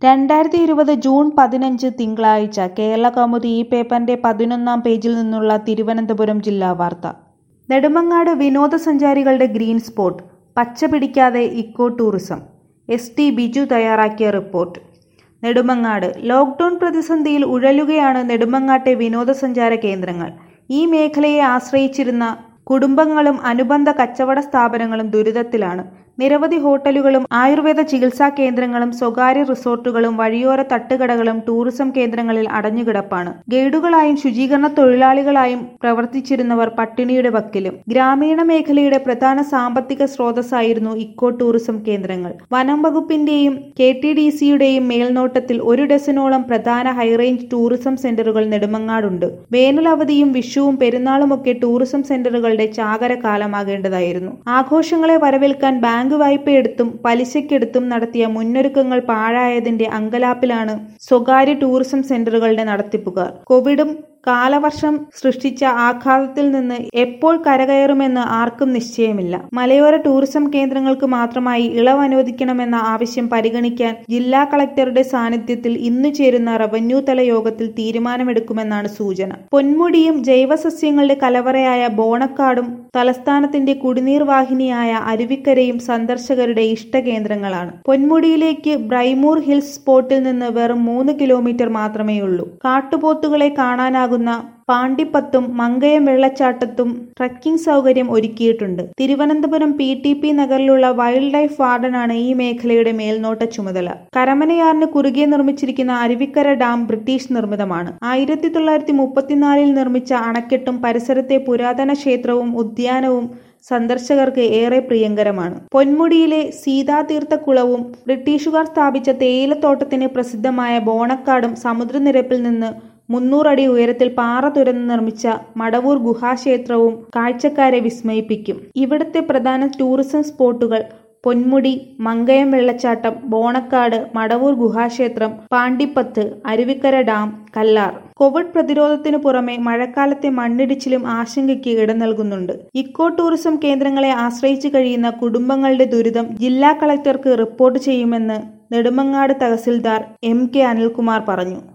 രണ്ടായിരത്തി ഇരുപത് ജൂൺ പതിനഞ്ച് തിങ്കളാഴ്ച കേരളകൗമുദി ഈ പേപ്പറിന്റെ പതിനൊന്നാം പേജിൽ നിന്നുള്ള തിരുവനന്തപുരം ജില്ലാ വാർത്ത നെടുമങ്ങാട് വിനോദസഞ്ചാരികളുടെ ഗ്രീൻ സ്പോട്ട് പച്ച പിടിക്കാതെ eco tourism S T Biju തയ്യാറാക്കിയ റിപ്പോർട്ട് നെടുമങ്ങാട് ലോക്ക്ഡൌൺ പ്രതിസന്ധിയിൽ ഉഴലുകയാണ് നെടുമങ്ങാട്ടെ വിനോദസഞ്ചാര കേന്ദ്രങ്ങൾ ഈ മേഖലയെ ആശ്രയിച്ചിരുന്ന കുടുംബങ്ങളും അനുബന്ധ കച്ചവട സ്ഥാപനങ്ങളും ദുരിതത്തിലാണ് നിരവധി ഹോട്ടലുകളും ആയുർവേദ ചികിത്സാ കേന്ദ്രങ്ങളും സ്വകാര്യ റിസോർട്ടുകളും വഴിയോര തട്ടുകടകളും ടൂറിസം കേന്ദ്രങ്ങളിൽ അടഞ്ഞുകിടപ്പാണ് ഗൈഡുകളായും ശുചീകരണ തൊഴിലാളികളായും പ്രവർത്തിച്ചിരുന്നവർ പട്ടിണിയുടെ വക്കിലും ഗ്രാമീണ മേഖലയുടെ പ്രധാന സാമ്പത്തിക സ്രോതസ്സായിരുന്നു ഇക്കോ ടൂറിസം കേന്ദ്രങ്ങൾ വനം വകുപ്പിന്റെയും കെ ടി ഡി സിയുടെയും മേൽനോട്ടത്തിൽ ഒരു ഡസനോളം പ്രധാന ഹൈറേഞ്ച് ടൂറിസം സെന്ററുകൾ നെടുമങ്ങാടുണ്ട് വേനൽ അവധിയും വിഷുവും പെരുന്നാളുമൊക്കെ ടൂറിസം സെന്ററുകളുടെ ചാകര കാലമാകേണ്ടതായിരുന്നു ആഘോഷങ്ങളെ വരവേൽക്കാൻ ബാങ്ക് വായ്പയെടുത്തും പലിശയ്ക്കെടുത്തും നടത്തിയ മുന്നൊരുക്കങ്ങൾ പാഴായതിന്റെ അങ്കലാപ്പിലാണ് സ്വകാര്യ ടൂറിസം സെന്ററുകളുടെ നടത്തിപ്പുകാർ കോവിഡും കാലവർഷം സൃഷ്ടിച്ച ആഘാതത്തിൽ നിന്ന് എപ്പോൾ കരകയറുമെന്ന് ആർക്കും നിശ്ചയമില്ല മലയോര ടൂറിസം കേന്ദ്രങ്ങൾക്ക് മാത്രമായി ഇളവ് അനുവദിക്കണമെന്ന ആവശ്യം പരിഗണിക്കാൻ ജില്ലാ കളക്ടറുടെ സാന്നിധ്യത്തിൽ ഇന്നു ചേരുന്ന റവന്യൂ തല യോഗത്തിൽ തീരുമാനമെടുക്കുമെന്നാണ് സൂചന പൊന്മുടിയും ജൈവസസ്യങ്ങളുടെ കലവറയായ ബോണക്കാടും തലസ്ഥാനത്തിന്റെ കുടിനീർ വാഹിനിയായ അരുവിക്കരയും സന്ദർശകരുടെ ഇഷ്ടകേന്ദ്രങ്ങളാണ് പൊന്മുടിയിലേക്ക് ബ്രൈമൂർ ഹിൽസ് സ്പോട്ടിൽ നിന്ന് വെറും മൂന്ന് കിലോമീറ്റർ മാത്രമേയുള്ളൂ കാട്ടുപോത്തുകളെ കാണാനാകുന്ന പാണ്ടിപ്പത്തും മങ്കയം വെള്ളച്ചാട്ടത്തും ട്രക്കിംഗ് സൗകര്യം ഒരുക്കിയിട്ടുണ്ട് തിരുവനന്തപുരം പി ടി പി നഗറിലുള്ള വൈൽഡ് ലൈഫ് വാർഡനാണ് ഈ മേഖലയുടെ മേൽനോട്ട ചുമതല കരമനയാറിന് കുറുകെ നിർമ്മിച്ചിരിക്കുന്ന അരുവിക്കര ഡാം ബ്രിട്ടീഷ് നിർമ്മിതമാണ് ആയിരത്തി തൊള്ളായിരത്തി മുപ്പത്തിനാലിൽ നിർമ്മിച്ച അണക്കെട്ടും പരിസരത്തെ പുരാതന ക്ഷേത്രവും ഉദ്യാനവും സന്ദർശകർക്ക് ഏറെ പ്രിയങ്കരമാണ് പൊന്മുടിയിലെ സീതാതീർത്ഥക്കുളവും ബ്രിട്ടീഷുകാർ സ്ഥാപിച്ച തേയിലത്തോട്ടത്തിന് പ്രസിദ്ധമായ ബോണക്കാടും സമുദ്രനിരപ്പിൽ നിന്ന് മുന്നൂറടി ഉയരത്തിൽ പാറ തുരന്ന് നിർമ്മിച്ച മടവൂർ ഗുഹാക്ഷേത്രവും കാഴ്ചക്കാരെ വിസ്മയിപ്പിക്കും ഇവിടുത്തെ പ്രധാന ടൂറിസം സ്പോട്ടുകൾ പൊന്മുടി മങ്കയം വെള്ളച്ചാട്ടം ബോണക്കാട് മടവൂർ ഗുഹാക്ഷേത്രം പാണ്ടിപ്പത്ത് അരുവിക്കര ഡാം കല്ലാർ കോവിഡ് പ്രതിരോധത്തിനു പുറമെ മഴക്കാലത്തെ മണ്ണിടിച്ചിലും ആശങ്കയ്ക്ക് ഇട നൽകുന്നുണ്ട് ഇക്കോ ടൂറിസം കേന്ദ്രങ്ങളെ ആശ്രയിച്ചു കഴിയുന്ന കുടുംബങ്ങളുടെ ദുരിതം ജില്ലാ കളക്ടർക്ക് റിപ്പോർട്ട് ചെയ്യുമെന്ന് നെടുമങ്ങാട് തഹസിൽദാർ എം കെ അനിൽകുമാർ പറഞ്ഞു